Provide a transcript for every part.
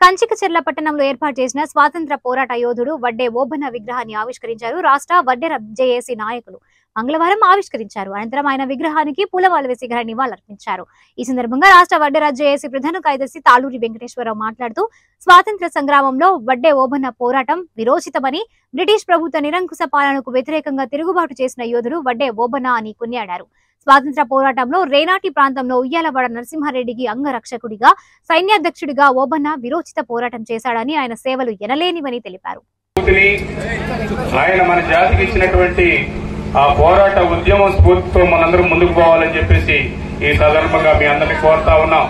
కంచికచెర్ల పట్టణంలో ఏర్పాటు చేసిన స్వాతంత్ర పోరాట యోధుడు వడ్డే ఓబన్న విగ్రహాన్ని ఆవిష్కరించారు రాష్ట్ర వడ్డెర జేఏసీ నాయకులు మంగళవారం ఆవిష్కరించారు అనంతరం ఆయన విగ్రహానికి పూలమాల వేసి ఘన నివాళులర్పించారు ఈ సందర్భంగా రాష్ట్ర వడ్డెర జేఏసీ ప్రధాన కార్యదర్శి తాళూరి వెంకటేశ్వరరావు మాట్లాడుతూ స్వాతంత్ర సంగ్రామంలో వడ్డే ఓబన్న పోరాటం విరోచితమని బ్రిటిష్ ప్రభుత్వ నిరంకుశ పాలనకు వ్యతిరేకంగా తిరుగుబాటు చేసిన యోధుడు వడ్డే ఓబన్న అని కొనియాడారు స్వాతంత్ర పోరాటంలో రేనాటి ప్రాంతంలో ఉయ్యాలవాడ నరసింహారెడ్డికి అంగరక్షకుడిగా సైన్యాధ్యక్షుడిగా ఓబన్న విరోచిత పోరాటం చేశాడని ఆయన సేవలు ఎనలేనివని తెలిపారు స్ఫూర్తిని ఆయన మన జాతికి ఇచ్చినటువంటి ఆ పోరాట ఉద్యమం స్ఫూర్తితో మనందరం ముందుకు పోవాలని చెప్పేసి ఈ సందర్భంగా మీ అందరినీ కోరుతా ఉన్నాం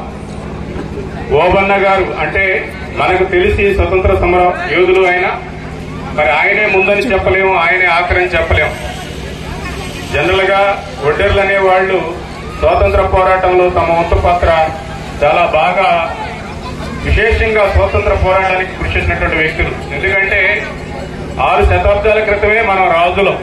ఓబన్న గారు అంటే మనకు తెలిసి స్వతంత్ర సమర యోధులు ఆయన మరి ఆయనే ముందని చెప్పలేము ఆయనే ఆఖరని చెప్పలేము జనరల్ గా ఒడ్డర్లు అనే వాళ్ళు స్వాతంత్ర పోరాటంలో తమ వంతు పాత్ర చాలా బాగా విశేషంగా స్వాతంత్ర పోరాటానికి కృషి చేసినటువంటి వ్యక్తులు ఎందుకంటే ఆరు శతాబ్దాల క్రితమే మనం రాజులం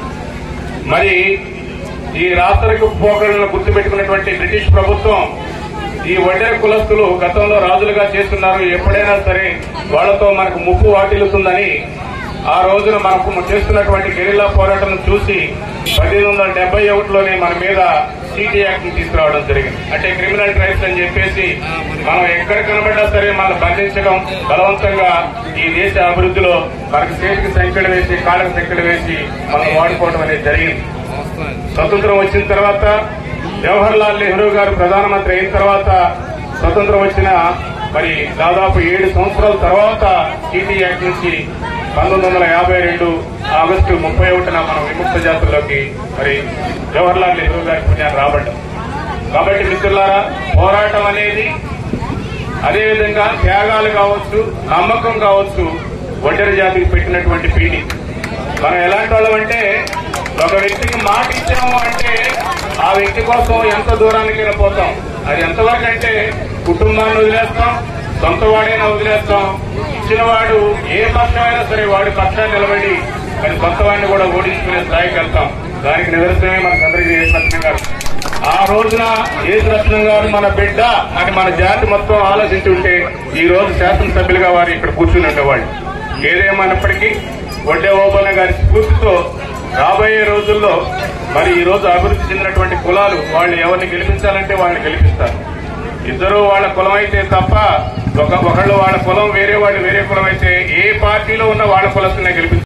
మరి ఈ రాష్ట్రకు పోకలను గుర్తుపెట్టుకున్నటువంటి బ్రిటిష్ ప్రభుత్వం ఈ వడ్డెర కులస్తులు గతంలో రాజులుగా చేస్తున్నారు ఎప్పుడైనా సరే వాళ్లతో మనకు ముప్పు వాటిల్లుతుందని ఆ రోజున మనకు చేస్తున్నటువంటి గెరిల్లా పోరాటం చూసి పద్దెనిమిది వందల డెబ్బై ఒకటిలోనే మన మీద సిటీ యాక్ట్ ని తీసుకురావడం జరిగింది అంటే క్రిమినల్ ట్రైబ్స్ అని చెప్పేసి మనం ఎక్కడ కనబడ్డా సరే మనం బంధించడం బలవంతంగా ఈ దేశ అభివృద్ధిలో మనకు చేతికి సంఖ్యలు వేసి కాళ్ళకి సంఖ్యలు వేసి మనం వాడుకోవడం అనేది జరిగింది స్వతంత్రం వచ్చిన తర్వాత జవహర్ లాల్ నెహ్రూ గారు ప్రధానమంత్రి అయిన తర్వాత స్వతంత్రం వచ్చిన మరి దాదాపు ఏడు సంవత్సరాల తర్వాత టీటీ యాక్ట్ నుంచి పంతొమ్మిది వందల యాభై రెండు ఆగస్టు ముప్పై ఒకటిన మనం విముక్త జాతుల్లోకి మరి జవహర్ లాల్ నెహ్రూ గారి పుణ్యాన్ని రాబడ్డాం కాబట్టి మిత్రులారా పోరాటం అనేది అదేవిధంగా త్యాగాలు కావచ్చు నమ్మకం కావచ్చు ఒంటరి జాతికి పెట్టినటువంటి పీడి మనం ఎలాంటి వాళ్ళం అంటే ఒక వ్యక్తికి మాట ఇచ్చాము అంటే ఆ వ్యక్తి కోసం ఎంత దూరానికి పోతాం అది ఎంతవరకు అంటే కుటుంబాన్ని వదిలేస్తాం సొంత వాడైనా వదిలేస్తాం ఇచ్చిన వాడు ఏ పక్షమైనా సరే వాడి పక్షాన్ని నిలబడి మరి సొంత వాడిని కూడా ఓడించుకునే స్థాయికి వెళ్తాం దానికి నిదర్శనమే మన చంద్రగిరి యేసరత్నం గారు ఆ రోజున యేసరత్నం గారు మన బిడ్డ అని మన జాతి మొత్తం ఆలోచించుంటే ఈ రోజు శాసనసభ్యులుగా వారు ఇక్కడ కూర్చుని ఉండేవాళ్ళు ఏదేమైనప్పటికీ వడ్డే ఓబన్న గారి స్ఫూర్తితో రాబోయే రోజుల్లో మరి ఈ రోజు అభివృద్ధి చెందినటువంటి కులాలు వాళ్ళు ఎవరిని గెలిపించాలంటే వాళ్ళని గెలిపిస్తారు ఇద్దరు వాళ్ళ కులం అయితే తప్ప ఒక ఒకళ్ళు వాళ్ళ కులం వేరే వాళ్ళు వేరే కులం అయితే ఏ పార్టీలో ఉన్న వాళ్ళ కులస్తునే గెలిపిస్తారు